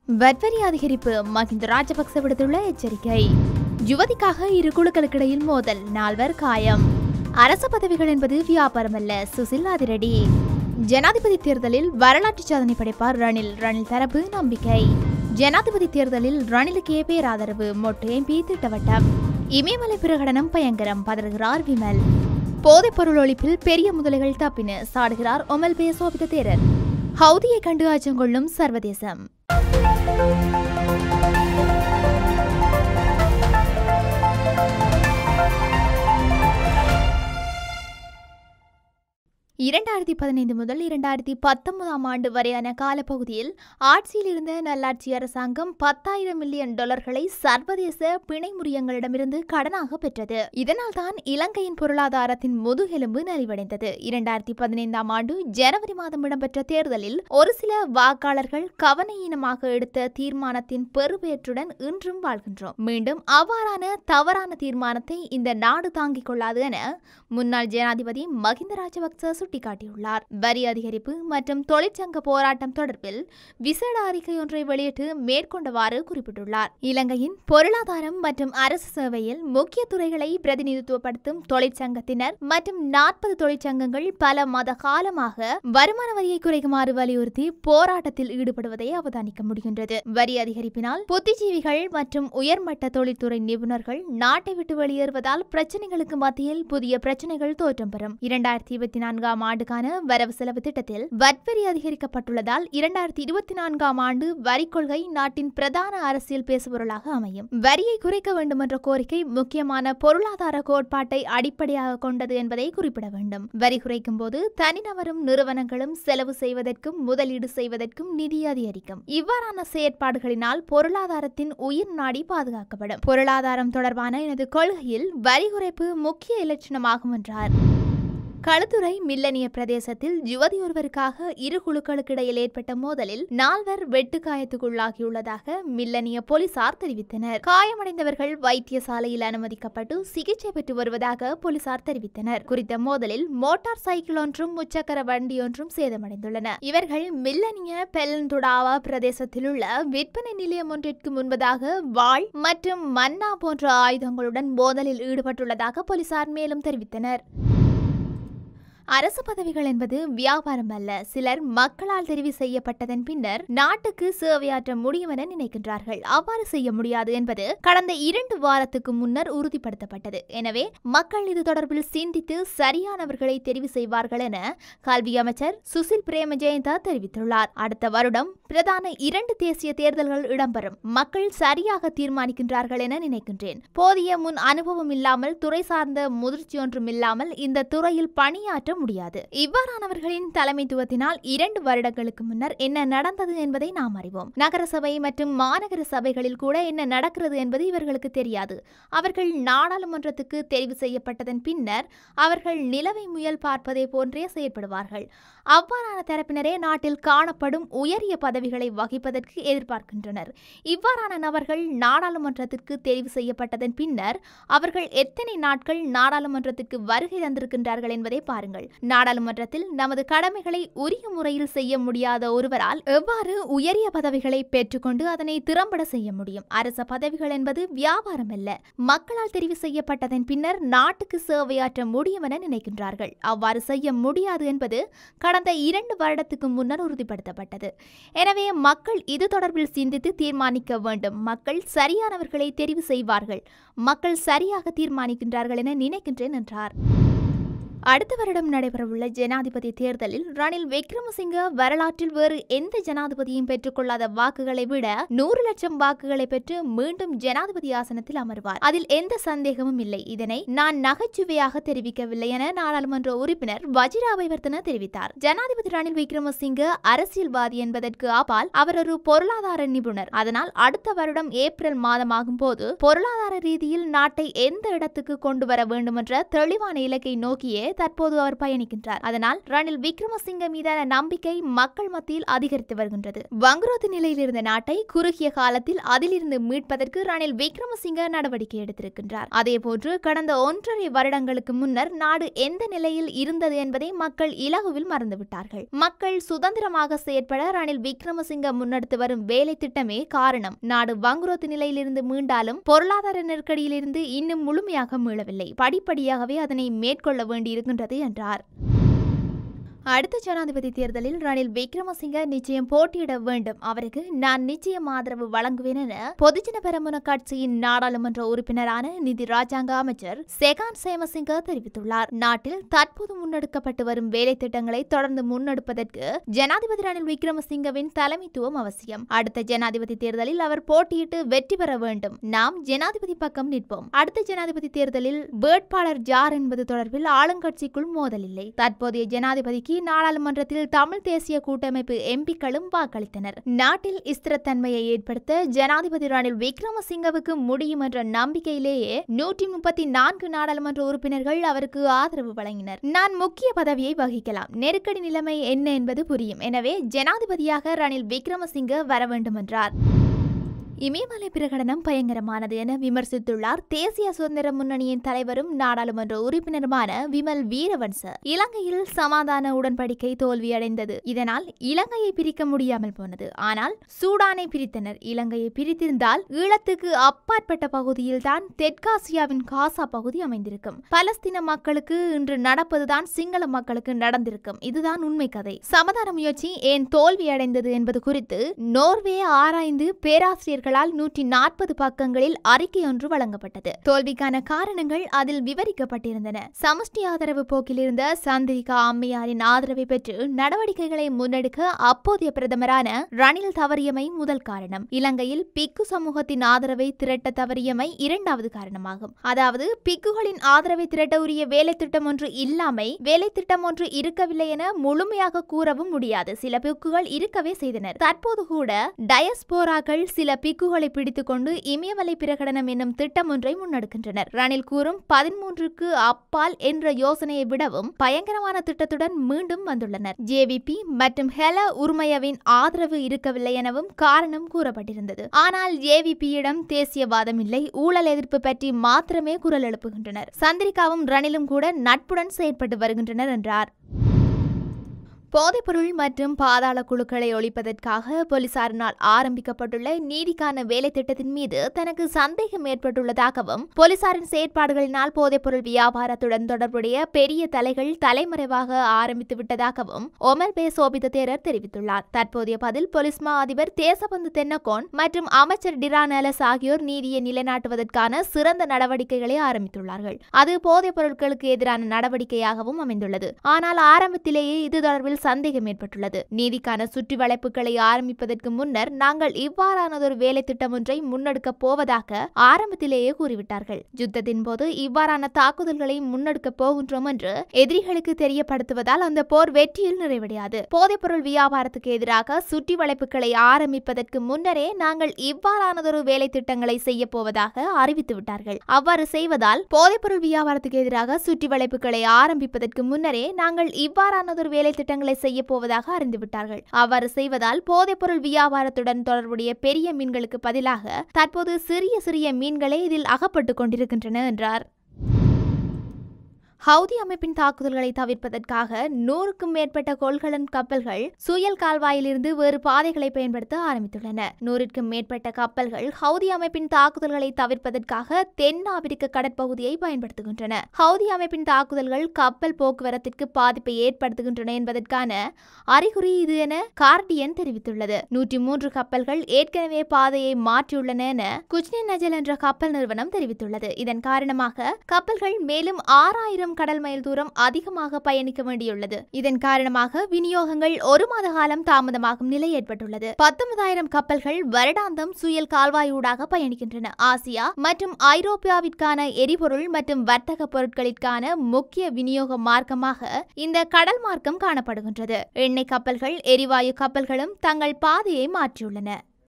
வட்வரி அதிகரிப்பு மஹிந்த ராஜபக்ச விடுத்துள்ள எச்சரிக்கை யுவதிக்காக இரு குழுக்களுக்கிடையில் மோதல் நால்வர் காயம் அரச பதவிகள் என்பது வியாபாரமல்ல சுசில் அதிரடி ஜனாதிபதி தேர்தலில் வரலாற்று சாதனை படைப்பார் ரணில் ரணில் தரப்பு நம்பிக்கை ஜனாதிபதி தேர்தலில் ரணிலுக்கே பேராதரவு மொட்டு எம்பி திட்டவட்டம் இமயமலை பிரகடனம் பயங்கரம் பதறுகிறார் விமல் போதைப் பொருள் ஒழிப்பில் பெரிய முதலைகள் தப்பின சாடுகிறார் ஒமல் பே சோபித தேரர் ஹவுதியை கண்டு அச்சம் கொள்ளும் சர்வதேசம் இரண்டாயிரத்தி பதினைந்து முதல் இரண்டாயிரத்தி பத்தொன்பதாம் ஆண்டு வரையான காலப்பகுதியில் ஆட்சியில் இருந்த நல்லாட்சி அரசாங்கம் பத்தாயிரம் மில்லியன் டாலர்களை சர்வதேச பிணை முறியங்களிடமிருந்து கடனாக பெற்றது இதனால் தான் இலங்கையின் பொருளாதாரத்தின் முதுகெலும்பு நலிவடைந்தது இரண்டாயிரத்தி பதினைந்தாம் ஆண்டு ஜனவரி மாதம் இடம்பெற்ற தேர்தலில் ஒரு சில வாக்காளர்கள் கவனஈனமாக எடுத்த தீர்மானத்தின் பெருவேற்றுடன் இன்றும் வாழ்கின்றோம் மீண்டும் அவ்வாறான தவறான தீர்மானத்தை இந்த நாடு தாங்கிக் கொள்ளாது என முன்னாள் ஜனாதிபதி மஹிந்த ராஜபக்ச சுட்டிக்காட்டியுள்ளார் வரி அதிகரிப்பு மற்றும் தொழிற்சங்க போராட்டம் தொடர்பில் விசேட அறிக்கை ஒன்றை வெளியிட்டு மேற்கொண்டவாறு குறிப்பிட்டுள்ளார் இலங்கையின் பொருளாதாரம் மற்றும் அரசு சேவையில் முக்கிய துறைகளை பிரதிநிதித்துவப்படுத்தும் தொழிற்சங்கத்தினர் மற்றும் நாற்பது தொழிற்சங்கங்கள் பல மாத காலமாக வருமான வரியை குறைக்குமாறு வலியுறுத்தி போராட்டத்தில் ஈடுபடுவதை அவதானிக்க முடிகின்றது வரி அதிகரிப்பினால் புத்திஜீவிகள் மற்றும் உயர்மட்ட தொழில்துறை நிபுணர்கள் நாட்டை விட்டு வெளியேறுவதால் பிரச்சனைகளுக்கு மத்தியில் புதிய பிரச்சனைகள் தோற்றம் பெறும் இரண்டாயிரத்தி இருபத்தி நான்காம் ஆண்டுக்கான வரவு செலவு திட்டத்தில் வட்வரி அதிகரிக்கப்பட்டுள்ளதால் இரண்டாயிரத்தி இருபத்தி நான்காம் ஆண்டு வரி கொள்கை நாட்டின் பிரதான அரசியல் பேசுபொருளாக அமையும் வரியை குறைக்க வேண்டும் என்ற கோரிக்கை முக்கியமான பொருளாதார கோட்பாட்டை அடிப்படையாக கொண்டது என்பதை குறிப்பிட வேண்டும் வரி குறைக்கும் போது தனிநபரும் நிறுவனங்களும் செலவு செய்வதற்கும் முதலீடு செய்வதற்கும் நிதி அதிகரிக்கும் இவ்வாறான செயற்பாடுகளினால் பொருளாதாரத்தின் உயிர் நாடி பாதுகாக்கப்படும் பொருளாதாரம் தொடர்பான எனது கொள்கையில் வரி குறைப்பு முக்கிய இலட்சணமாகும் என்றார் களுத்துறை மில்லனிய பிரதேசத்தில் யுவதி ஒருவருக்காக இரு குழுக்களுக்கு இடையில் ஏற்பட்ட மோதலில் நால்வர் வெட்டுக்காயத்துக்குள்ளாகியுள்ளதாக மில்லனிய போலீசார் தெரிவித்தனர் காயமடைந்தவர்கள் வைத்தியசாலையில் அனுமதிக்கப்பட்டு சிகிச்சை பெற்று வருவதாக போலீசார் தெரிவித்தனர் குறித்த மோதலில் மோட்டார் சைக்கிள் ஒன்றும் முச்சக்கர வண்டி ஒன்றும் சேதமடைந்துள்ளன இவர்கள் மில்லனிய பெலந்துடாவா பிரதேசத்தில் உள்ள விற்பனை நிலையம் ஒன்றிற்கு முன்பதாக வாள் மற்றும் மன்னா போன்ற ஆயுதங்களுடன் மோதலில் ஈடுபட்டுள்ளதாக போலீசார் மேலும் தெரிவித்தனர் அரசு பதவிகள் என்பது வியாபாரம் அல்ல சிலர் மக்களால் தெரிவு செய்யப்பட்டதன் பின்னர் நாட்டுக்கு சேவையாற்ற முடியும் என நினைக்கின்றார்கள் அவ்வாறு செய்ய முடியாது என்பது கடந்த இரண்டு வாரத்துக்கு முன்னர் உறுதிப்படுத்தப்பட்டது எனவே மக்கள் இது தொடர்பில் சிந்தித்து சரியானவர்களை தெரிவு செய்வார்கள் என கல்வி அமைச்சர் சுசில் பிரேம ஜெயந்தா தெரிவித்துள்ளார் அடுத்த வருடம் பிரதான இரண்டு தேசிய தேர்தல்கள் இடம்பெறும் மக்கள் சரியாக தீர்மானிக்கின்றார்கள் என நினைக்கின்றேன் போதிய முன் அனுபவம் இல்லாமல் துறை சார்ந்த முதிர்ச்சி ஒன்றும் இல்லாமல் இந்த துறையில் பணியாற்ற முடியாது இவ்வாறானவர்களின் தலைமைத்துவத்தினால் இரண்டு வருடங்களுக்கு முன்னர் என்ன நடந்தது என்பதை நாம் அறிவோம் நகர சபை மற்றும் மாநகர சபைகளில் கூட என்ன நடக்கிறது என்பது இவர்களுக்கு தெரியாது அவர்கள் நாடாளுமன்றத்துக்கு தெரிவு செய்யப்பட்டதன் பின்னர் அவர்கள் நிலவை முயல் பார்ப்பதை போன்றே செயற்படுவார்கள் அவ்வாறான தரப்பினரே நாட்டில் காணப்படும் உயரிய பதவிகளை வகிப்பதற்கு எதிர்பார்க்கின்றனர் இவ்வாறான நபர்கள் நாடாளுமன்றத்திற்கு தெரிவு செய்யப்பட்டதன் பின்னர் அவர்கள் எத்தனை நாட்கள் நாடாளுமன்றத்திற்கு வருகை தந்திருக்கின்றார்கள் என்பதை பாருங்கள் நாடாளுமன்றத்தில் நமது கடமைகளை உரிய முறையில் செய்ய முடியாத ஒருவரால் எவ்வாறு உயரிய பதவிகளை பெற்றுக்கொண்டு அதனை திறம்பட செய்ய முடியும் அரச பதவிகள் என்பது வியாபாரம் அல்ல மக்களால் தெரிவு செய்யப்பட்டதன் பின்னர் நாட்டுக்கு சேவையாற்ற முடியும் என நினைக்கின்றார்கள் அவ்வாறு செய்ய முடியாது என்பது கடந்த இரண்டு வருடத்துக்கு முன்னர் உறுதிப்படுத்தப்பட்டது எனவே மக்கள் இது தொடர்பில் சிந்தித்து தீர்மானிக்க வேண்டும் மக்கள் சரியானவர்களை தெரிவு செய்வார்கள் மக்கள் சரியாக தீர்மானிக்கின்றார்கள் என நினைக்கின்றேன் என்றார் அடுத்த வருடம் நடைபெறவுள்ள ஜனாதிபதி தேர்தலில் ரணில் விக்ரமசிங்க வரலாற்றில் வேறு எந்த ஜனாதிபதியும் பெற்றுக்கொள்ளாத வாக்குகளை விட நூறு லட்சம் வாக்குகளை பெற்று மீண்டும் ஜனாதிபதி ஆசனத்தில் அமர்வார் அதில் எந்த சந்தேகமும் இல்லை இதனை நான் நகைச்சுவையாக தெரிவிக்கவில்லை என நாடாளுமன்ற உறுப்பினர் வஜிராபைவர்த்தன தெரிவித்தார் ஜனாதிபதி ரணில் விக்ரமசிங்க அரசியல்வாதி என்பதற்கு அப்பால் அவர் ஒரு பொருளாதார நிபுணர் அதனால் அடுத்த வருடம் ஏப்ரல் மாதமாகும் போது பொருளாதார ரீதியில் நாட்டை எந்த இடத்துக்கு கொண்டு வர வேண்டும் என்ற தெளிவான இலக்கை நோக்கியே தற்போது அவர் பயணிக்கின்றார் அதனால் ரணில் விக்ரமசிங்க மீதான நம்பிக்கை மக்கள் மத்தியில் அதிகரித்து வருகின்றது வங்குரோத்து நிலையில் இருந்த நாட்டை குறுகிய காலத்தில் அதிலிருந்து மீட்பதற்கு ரணில் விக்ரமசிங்க நடவடிக்கை எடுத்திருக்கின்றார் அதேபோன்று கடந்த ஒன்றரை வருடங்களுக்கு முன்னர் நாடு எந்த நிலையில் இருந்தது என்பதை மக்கள் இலகுவில் மறந்துவிட்டார்கள் மக்கள் சுதந்திரமாக செயற்பட ரணில் விக்ரமசிங்க முன்னெடுத்து வரும் வேலை திட்டமே காரணம் நாடு வங்குரோத்து நிலையிலிருந்து மீண்டாலும் பொருளாதார நெருக்கடியிலிருந்து இன்னும் முழுமையாக மீளவில்லை படிப்படியாகவே அதனை மேற்கொள்ள வேண்டியிருக்கின்றது என்றார் அடுத்த ஜனாதிபதி தேர்தலில் ரணில் விக்ரமசிங்க நிச்சயம் போட்டியிட வேண்டும் அவருக்கு நான் நிச்சயம் ஆதரவு வழங்குவேன் என பொதுஜன பெரமுன கட்சியின் நாடாளுமன்ற உறுப்பினரான நிதி ராஜாங்க அமைச்சர் செகான் சேமசிங்க தெரிவித்துள்ளார் நாட்டில் தற்போது முன்னெடுக்கப்பட்டு வரும் வேலை திட்டங்களை தொடர்ந்து முன்னெடுப்பதற்கு ஜனாதிபதி ரணில் விக்ரமசிங்கவின் தலைமைத்துவம் அவசியம் அடுத்த ஜனாதிபதி தேர்தலில் அவர் போட்டியிட்டு வெற்றி பெற வேண்டும் நாம் ஜனாதிபதி பக்கம் நிற்போம் அடுத்த ஜனாதிபதி தேர்தலில் வேட்பாளர் ஜார் என்பது தொடர்பில் ஆளுங்கட்சிக்குள் மோதல் இல்லை தற்போதைய ஜனாதிபதிக்கு நாடாளுமன்றத்தில் தமிழ் தேசிய கூட்டமைப்பு எம்பிக்களும் வாக்களித்தனர் நாட்டில் ஸ்திரத்தன்மையை ஏற்படுத்த ஜனாதிபதி ரணில் விக்ரமசிங்கவுக்கு முடியும் என்ற நம்பிக்கையிலேயே நூற்றி முப்பத்தி நான்கு நாடாளுமன்ற உறுப்பினர்கள் அவருக்கு ஆதரவு வழங்கினர் நான் முக்கிய பதவியை வகிக்கலாம் நெருக்கடி நிலைமை என்ன என்பது புரியும் எனவே ஜனாதிபதியாக ரணில் விக்ரமசிங்க வர வேண்டும் என்றார் இமயமலை பிரகடனம் பயங்கரமானது என விமர்சித்துள்ளார் தேசிய சுதந்திர முன்னணியின் தலைவரும் நாடாளுமன்ற உறுப்பினருமான விமல் வீரவன்ச இலங்கையில் சமாதான உடன்படிக்கை தோல்வியடைந்தது இதனால் இலங்கையை பிரிக்க முடியாமல் போனது ஆனால் சூடானை பிரித்தனர் இலங்கையை பிரித்திருந்தால் ஈழத்துக்கு அப்பாற்பட்ட பகுதியில் தான் தெற்காசியாவின் காசா பகுதி அமைந்திருக்கும் பலஸ்தீன மக்களுக்கு இன்று நடப்பதுதான் சிங்கள மக்களுக்கு நடந்திருக்கும் இதுதான் உண்மை கதை சமாதான முயற்சி ஏன் தோல்வியடைந்தது என்பது குறித்து நோர்வே ஆராய்ந்து பேராசிரியர்கள் அதிகாரிகளால் நூற்றி நாற்பது பக்கங்களில் அறிக்கை ஒன்று வழங்கப்பட்டது தோல்விக்கான காரணங்கள் அதில் விவரிக்கப்பட்டிருந்தன சமஷ்டி ஆதரவு போக்கில் இருந்த சந்திரிகா அம்மையாரின் ஆதரவை பெற்று நடவடிக்கைகளை முன்னெடுக்க அப்போதைய பிரதமரான ரணில் தவறியமை முதல் காரணம் இலங்கையில் பிக்கு சமூகத்தின் ஆதரவை திரட்ட தவறியமை இரண்டாவது காரணமாகும் அதாவது பிக்குகளின் ஆதரவை திரட்ட உரிய வேலை திட்டம் ஒன்று இல்லாமை வேலை திட்டம் ஒன்று இருக்கவில்லை என முழுமையாக கூறவும் முடியாது சில பிக்குகள் இருக்கவே செய்தனர் தற்போது கூட டயஸ்போராக்கள் சில பிக்குகளை பிடித்துக்கொண்டு இமயமலை பிரகடனம் என்னும் திட்டம் ஒன்றை முன்னெடுக்கின்றனர் ரணில் கூறும் பதிமூன்றுக்கு அப்பால் என்ற யோசனையை விடவும் பயங்கரமான திட்டத்துடன் மீண்டும் வந்துள்ளனர் ஜேவிபி மற்றும் ஹெல உரிமையவின் ஆதரவு இருக்கவில்லை எனவும் காரணம் கூறப்பட்டிருந்தது ஆனால் ஜேவிபியிடம் தேசியவாதம் இல்லை ஊழல் எதிர்ப்பு பற்றி மாத்திரமே குரல் எழுப்புகின்றனர் சந்திரிகாவும் ரணிலும் கூட நட்புடன் செயற்பட்டு வருகின்றனர் என்றார் போதைப்பொருள் மற்றும் பாதாள குழுக்களை ஒழிப்பதற்காக போலீசாரினால் ஆரம்பிக்கப்பட்டுள்ள நீதிக்கான வேலை திட்டத்தின் மீது தனக்கு சந்தேகம் ஏற்பட்டுள்ளதாகவும் போலீசாரின் செயற்பாடுகளினால் போதைப்பொருள் வியாபாரத்துடன் தொடர்புடைய பெரிய தலைகள் தலைமறைவாக ஆரம்பித்து விட்டதாகவும் ஒமர் பே சோபித தேரர் தெரிவித்துள்ளார் தற்போதைய பதில் போலீஸ் மா அதிபர் தேசபந்து தென்னகோன் மற்றும் அமைச்சர் டிரான் அலஸ் ஆகியோர் நீதியை நிலைநாட்டுவதற்கான சிறந்த நடவடிக்கைகளை ஆரம்பித்துள்ளார்கள் அது போதைப் பொருட்களுக்கு எதிரான நடவடிக்கையாகவும் அமைந்துள்ளது ஆனால் ஆரம்பத்திலேயே இது தொடர்பில் சந்தேகம் ஏற்பட்டுள்ளது நீதிக்கான சுற்றி வளைப்புகளை ஆரம்பிப்பதற்கு முன்னர் நாங்கள் இவ்வாறானதொரு வேலை திட்டம் ஒன்றை முன்னெடுக்கப் போவதாக ஆரம்பத்திலேயே கூறிவிட்டார்கள் யுத்தத்தின் போது இவ்வாறான தாக்குதல்களை முன்னெடுக்கப் போகின்றோம் என்று எதிரிகளுக்கு தெரியப்படுத்துவதால் அந்த போர் வெற்றியில் நிறைவடையாது போதைப்பொருள் வியாபாரத்துக்கு எதிராக சுற்றி வளைப்புகளை ஆரம்பிப்பதற்கு முன்னரே நாங்கள் இவ்வாறானதொரு வேலை திட்டங்களை செய்ய போவதாக அறிவித்து விட்டார்கள் அவ்வாறு செய்வதால் போதைப்பொருள் வியாபாரத்துக்கு எதிராக சுற்றி வளைப்புகளை ஆரம்பிப்பதற்கு முன்னரே நாங்கள் இவ்வாறானதொரு வேலை திட்டங்களை செய்ய போவதாக அறிந்துவிட்டார்கள் அவ்வாறு செய்வதால் போதைப்பொருள் வியாபாரத்துடன் தொடர்புடைய பெரிய மீன்களுக்கு பதிலாக தற்போது சிறிய சிறிய மீன்களே இதில் அகப்பட்டு கொண்டிருக்கின்றன என்றார் ஹவுதி அமைப்பின் தாக்குதல்களை தவிர்ப்பதற்காக நூறுக்கும் மேற்பட்ட கொள்கலன் கப்பல்கள் சுயல் கால்வாயிலிருந்து வேறு பாதைகளை பயன்படுத்த ஆரம்பித்துள்ளன நூறிற்கும் மேற்பட்ட கப்பல்கள் ஹவுதி அமைப்பின் தாக்குதல்களை தவிர்ப்பதற்காக தென் ஆப்பிரிக்க கடற்பகுதியை பயன்படுத்துகின்றன ஹவுதி அமைப்பின் தாக்குதல்கள் கப்பல் போக்குவரத்திற்கு பாதிப்பை ஏற்படுத்துகின்றன என்பதற்கான அறிகுறி இது என கார்டியன் தெரிவித்துள்ளது நூற்றி மூன்று கப்பல்கள் ஏற்கனவே பாதையை மாற்றியுள்ளன என குஜ்னி நஜல் என்ற கப்பல் நிறுவனம் தெரிவித்துள்ளது இதன் காரணமாக கப்பல்கள் மேலும் ஆறாயிரம் கடல் மைல் தூரம் அதிகமாக பயணிக்க வேண்டியுள்ளது இதன் காரணமாக விநியோகங்கள் ஒரு மாத காலம் தாமதமாகும் நிலை ஏற்பட்டுள்ளது பத்தொன்பதாயிரம் கப்பல்கள் வருடாந்தம் சுயல் கால்வாயூடாக பயணிக்கின்றன ஆசியா மற்றும் ஐரோப்பியாவிற்கான எரிபொருள் மற்றும் வர்த்தக பொருட்களிற்கான முக்கிய விநியோக மார்க்கமாக இந்த கடல் மார்க்கம் காணப்படுகின்றது எண்ணெய் கப்பல்கள் எரிவாயு கப்பல்களும் தங்கள் பாதையை மாற்றியுள்ளன